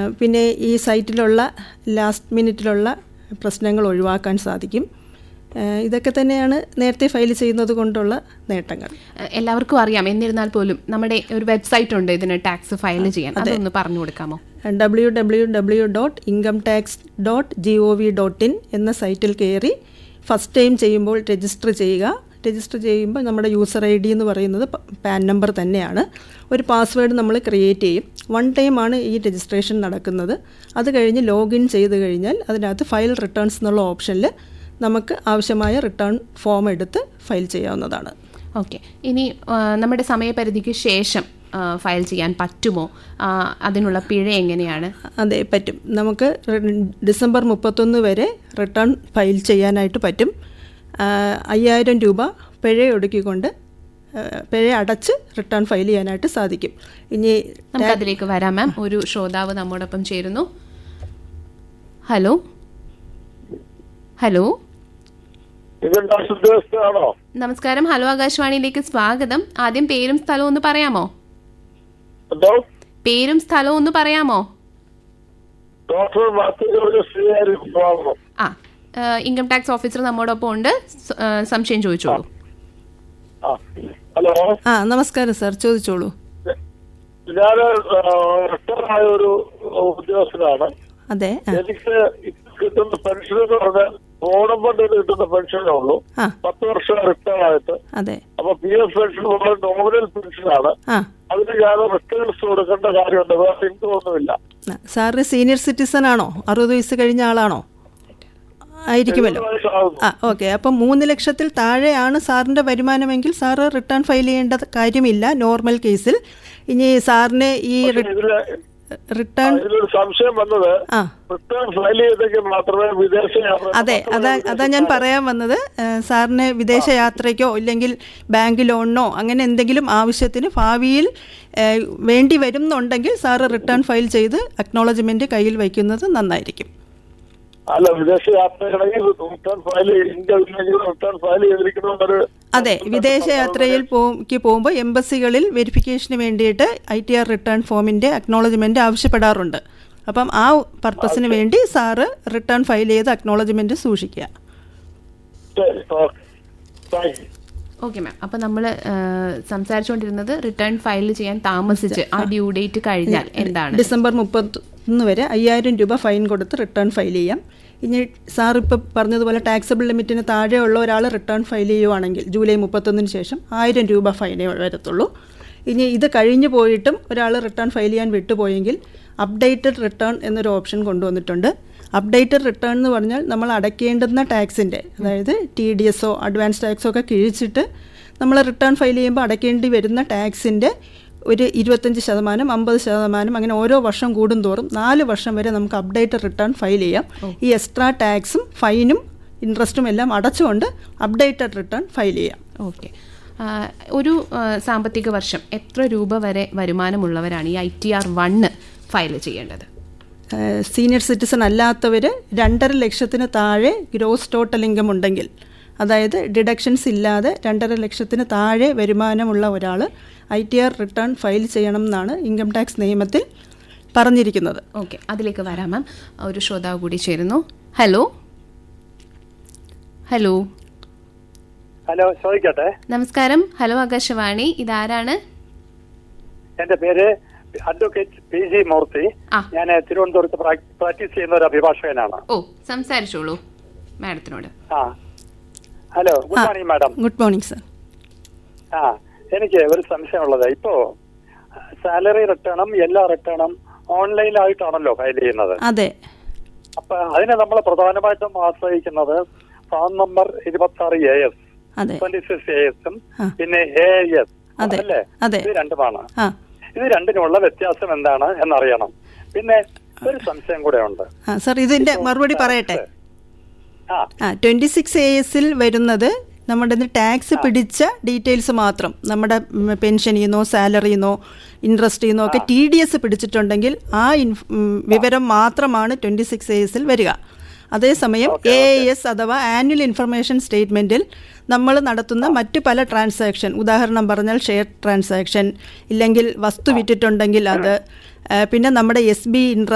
പിന്നെ ഈ സൈറ്റിലുള്ള ലാസ്റ്റ് മിനിറ്റിലുള്ള പ്രശ്നങ്ങൾ ഒഴിവാക്കാൻ സാധിക്കും ആ, ഇതൊക്കെ തന്നെയാണ് നേരത്തെ ഫയൽ ചെയ്യുന്നത് കൊണ്ടുള്ള നേട്ടങ്ങൾ ഏഹ് എല്ലാവർക്കും അറിയാം എന്നിരുന്നാൽ പോലും നമ്മുടെ ഒരു വെബ്സൈറ്റ് ഉണ്ട് ഇതിന് ടാക്സ് ഫയൽ ചെയ്യാൻ അതൊന്ന് പറഞ്ഞു കൊടുക്കാമോ W W W dot income tax dot G O V dot in എന്ന സൈറ്റിൽ കയറി ഫസ്റ്റ് ടൈം ചെയ്യുമ്പോൾ രജിസ്റ്റർ ചെയ്യുക രജിസ്റ്റർ ചെയ്യുമ്പോൾ നമ്മുടെ യൂസർ ഐ ഡി എന്ന് പറയുന്നത് പ- പാൻ നമ്പർ തന്നെയാണ് ഒരു പാസ്വേഡ് നമ്മൾ ക്രിയേറ്റ് ചെയ്യും വൺ ടൈമാണ് ഈ രജിസ്ട്രേഷൻ നടക്കുന്നത് അത് കഴിഞ്ഞ് ലോഗിൻ ചെയ്ത് കഴിഞ്ഞാൽ അതിനകത്ത് ഫയൽ റിട്ടേൺസ് എന്നുള്ള ഓപ്ഷനിൽ നമുക്ക് ആവശ്യമായ റിട്ടേൺ ഫോം എടുത്ത് ഫയൽ ചെയ്യാവുന്നതാണ് ഓക്കെ ഇനി ആ, നമ്മുടെ സമയപരിധിക്ക് ശേഷം ആ, ഫയൽ ചെയ്യാൻ പറ്റുമോ ആ, അതിനുള്ള പിഴ എങ്ങനെയാണ് അതെ പറ്റും നമുക്ക് റി- ഡിസംബർ മുപ്പത്തൊന്ന് വരെ റിട്ടേൺ ഫയൽ ചെയ്യാനായിട്ട് പറ്റും ആ, അയ്യായിരം രൂപ പിഴ ഒടുക്കിക്കൊണ്ട് ആ, പിഴ അടച്ച് റിട്ടേൺ ഫയൽ ചെയ്യാനായിട്ട് സാധിക്കും ഇനി നമുക്ക് അതിലേക്ക് വരാം മാം ഒരു ശ്രോതാവ് നമ്മോടൊപ്പം ചേരുന്നു ഹലോ ഹലോ ഇതിന്റെ ഉദ്യോഗസ്ഥനാണോ നമസ്കാരം ഹലോ ആകാശവാണിയിലേക്ക് സ്വാഗതം ആദ്യം പേരും സ്ഥലവും ഒന്ന് പറയാമോ എന്തോ പേരും സ്ഥലവും ഒന്ന് പറയാമോ ഡോക്ടർ മാത്യു ജോർജ് ശ്രീകാരി വിഭാഗം ആ ഏഹ്, ഇൻകം ടാക്സ് ഓഫീസർ നമ്മോടൊപ്പം ഉണ്ട് സ- ഏഹ്, സംശയം ചോദിച്ചോളൂ ആ ഹലോ ആ നമസ്കാരം സാർ ചോദിച്ചോളൂ ഞാൻ റിട്ടയർ ആയ ഒരു ഉദ്യോഗസ്ഥനാണ് അതെ ആ എനിക്ക് കിട്ടുന്ന പെൻഷൻ എന്ന് പറഞ്ഞാൽ ഓണം ഫണ്ടിൽ കിട്ടുന്ന പെൻഷനേ ഉള്ളൂ ആ പത്ത് വർഷം റിട്ടയർ ആയിട്ട് അതെ അപ്പൊ പി എഫ് പെൻഷൻ നമ്മുടെ നോമിനൽ പെൻഷനാണ് ആ അതിന് ഞാൻ റിട്ടേൺസ് കൊടുക്കേണ്ട കാര്യമുണ്ട് വേറെ ഇൻകം ഒന്നുമില്ല ആ, സാറ് സീനിയർ സിറ്റിസൺ ആണോ അറുപത് വയസ്സ് കഴിഞ്ഞ ആളാണോ ആയിരിക്കുമല്ലോ എഴുപത് വയസ്സാകുന്നു ആ ഓക്കെ അപ്പം മൂന്ന് ലക്ഷത്തിൽ താഴെയാണ് സാറിൻ്റെ വരുമാനമെങ്കിൽ സാറ് റിട്ടേൺ ഫയൽ ചെയ്യേണ്ട കാര്യമില്ല നോർമൽ കേസിൽ ഇനി സാറിന് ഈ റി- ഇതില് റിട്ടേൺ ഇതിലൊരു സംശയം വന്നത് ആ റിട്ടേൺ ഫയൽ ചെയ്തെങ്കിൽ മാത്രമേ വിദേശ യാത്ര അതെ അതാ അതാ ഞാൻ പറയാൻ വന്നത് ഏഹ്, സാറിന് വിദേശ യാത്രയ്ക്കോ ഇല്ലെങ്കിൽ ബാങ്ക് ലോണിനോ അങ്ങനെ എന്തെങ്കിലും ആവശ്യത്തിന് ഭാവിയിൽ ഏഹ്, വേണ്ടി വരുന്നുണ്ടെങ്കിൽ സാറ് റിട്ടേൺ ഫയൽ ചെയ്ത് അക്നോളജ്മെൻറ്റ് കയ്യിൽ വയ്ക്കുന്നത് നന്നായിരിക്കും അല്ല വിദേശ യാത്രയാണെങ്കിൽ റിട്ടേൺ ഫയൽ ഇന്ത്യ ഇല്ലെങ്കിൽ റിട്ടേൺ ഫയൽ ചെയ്തിരിക്കണമെന്നൊരു അതെ വിദേശ യാത്രയിൽ പോക്ക് പോകുമ്പോൾ എംബസികളിൽ വെരിഫിക്കേഷന് വേണ്ടിയിട്ട് ഐ ടി ആർ റിട്ടേൺ ഫോമിൻ്റെ അക്നോളജ്മെൻറ്റ് ആവശ്യപ്പെടാറുണ്ട് അപ്പം ആ പർപ്പസിന് വേണ്ടി സാറ് റിട്ടേൺ ഫയൽ ചെയ്ത് അക്നോളജ്മെൻറ്റ് സൂക്ഷിക്കുക ശരി okay thank you okay ma'am അപ്പൊ നമ്മൾ സംസാരിച്ചുകൊണ്ടിരുന്നത് റിട്ടേൺ ഫയൽ ചെയ്യാൻ താമസിച്ച് ആ ഡ്യൂ ഡേറ്റ് കഴിഞ്ഞാൽ എന്താണ് ഡിസംബർ മുപ്പത്തൊന്ന് വരെ അയ്യായിരം രൂപ ഫൈൻ കൊടുത്ത് റിട്ടേൺ ഫയൽ ചെയ്യാം ഇനി സാർ ഇപ്പോൾ പറഞ്ഞതുപോലെ ടാക്സബിൾ ലിമിറ്റിന് താഴെയുള്ള ഒരാൾ റിട്ടേൺ ഫയൽ ചെയ്യുവാണെങ്കിൽ ജൂലൈ മുപ്പത്തൊന്നിന് ശേഷം ആയിരം രൂപ ഫൈനേ വരത്തുള്ളൂ ഇനി ഇത് കഴിഞ്ഞു പോയിട്ടും ഒരാൾ റിട്ടേൺ ഫയൽ ചെയ്യാൻ വിട്ടുപോയെങ്കിൽ അപ്ഡേറ്റഡ് റിട്ടേൺ എന്നൊരു ഓപ്ഷൻ കൊണ്ടുവന്നിട്ടുണ്ട് അപ്ഡേറ്റഡ് റിട്ടേൺ എന്ന് പറഞ്ഞാൽ നമ്മൾ അടയ്ക്കേണ്ടുന്ന ടാക്സിൻ്റെ അതായത് ടി ഡി എസോ അഡ്വാൻസ് ടാക്സോ ഒക്കെ കിഴിച്ചിട്ട് നമ്മൾ റിട്ടേൺ ഫയൽ ചെയ്യുമ്പോൾ അടയ്ക്കേണ്ടി വരുന്ന ടാക്സിൻ്റെ ഒരു ഇരുപത്തഞ്ച് ശതമാനം അമ്പത് ശതമാനം അങ്ങനെ ഓരോ വർഷം കൂടുന്തോറും നാല് വർഷം വരെ നമുക്ക് അപ്ഡേറ്റഡ് റിട്ടേൺ ഫയൽ ചെയ്യാം ഈ എക്സ്ട്രാ ടാക്സും ഫൈനും ഇൻട്രസ്റ്റും എല്ലാം അടച്ചുകൊണ്ട് അപ്ഡേറ്റഡ് റിട്ടേൺ ഫയൽ ചെയ്യാം ഓക്കെ ഒരു ആ, സാമ്പത്തിക വർഷം എത്ര രൂപ വരെ വരുമാനമുള്ളവരാണ് ഈ I T R one file ചെയ്യേണ്ടത് സീനിയർ സിറ്റിസൺ അല്ലാത്തവർ രണ്ടര ലക്ഷത്തിന് താഴെ ഗ്രോസ് ടോട്ടൽ ഇൻകം ഉണ്ടെങ്കിൽ അതായത് ഡിഡക്ഷൻസ് ഇല്ലാതെ രണ്ടര ലക്ഷത്തിന് താഴെ വരുമാനമുള്ള ഒരാൾ I T R return file ചെയ്യണം എന്നാണ് ഇൻകം ടാക്സ് നിയമത്തിൽ പറഞ്ഞിരിക്കുന്നത് ഓക്കെ അതിലേക്ക് വരാം മാം ഒരു ശ്രോതാവ് കൂടി ചേരുന്നു ഹലോ ഹലോ ഹലോ ചോദിക്കട്ടെ നമസ്കാരം ഹലോ ആകാശവാണി ഇതാരാണ് എന്റെ പേര് അഡ്വക്കേറ്റ് പി ജി മൂർത്തി ആ. ഞാൻ തിരുവനന്തപുരത്ത് പ്രാക്- പ്രാക്ടീസ് ചെയ്യുന്ന ഒരു അഭിഭാഷകനാണ് ഓ സംസാരിച്ചോളൂ മാഡത്തിനോട് ആ hello good morning madam good morning sir ആ എനിക്ക് ഒരു സംശയമുള്ളത് ഇപ്പോ സാലറി റിട്ടേണും എല്ലാ റിട്ടേണും ഓൺലൈനായിട്ടാണല്ലോ ഫയൽ ചെയ്യുന്നത് അതെ അപ്പൊ അതിനെ നമ്മൾ പ്രധാനമായിട്ടും ആശ്രയിക്കുന്നത് ഫാം നമ്പർ ഇരുപത്തി ആറ് എ എസ് അതെ ട്വന്റി സിക്സ് എ എസും ആ. പിന്നെ എ എസ് അതെ, അല്ലേ അതെ. ഇത് രണ്ടുമാണ് ആ ഇത് രണ്ടിനുമുള്ള വ്യത്യാസം എന്താണ് എന്നറിയണം പിന്നെ ഒരു സംശയം കൂടെ ഉണ്ട് ആ സർ ഇതിൻ്റെ മറുപടി പറയട്ടെ ആ ആ ട്വൻറ്റി സിക്സ് എ എസിൽ വരുന്നത് നമ്മുടെ ടാക്സ് പിടിച്ച ഡീറ്റെയിൽസ് മാത്രം നമ്മുടെ പെൻഷനിൽ നിന്നോ സാലറിയിൽ നിന്നോ ഇൻട്രസ്റ്റിൽ നിന്നോ ഒക്കെ ടി ഡി എസ് പിടിച്ചിട്ടുണ്ടെങ്കിൽ ആ ഇൻഫ് ഉം, വിവരം മാത്രമാണ് ട്വൻറ്റി സിക്സ് എ എസിൽ വരിക അതേസമയം എ എസ് അഥവാ ആനുവൽ ഇൻഫർമേഷൻ സ്റ്റേറ്റ്മെൻറ്റിൽ നമ്മൾ നടത്തുന്ന മറ്റു പല ട്രാൻസാക്ഷൻ ഉദാഹരണം പറഞ്ഞാൽ ഷെയർ ട്രാൻസാക്ഷൻ ഇല്ലെങ്കിൽ വസ്തു വിറ്റിട്ടുണ്ടെങ്കിൽ അത് ആ, പിന്നെ നമ്മുടെ എസ് ബി ഇൻട്രസ്റ്റ്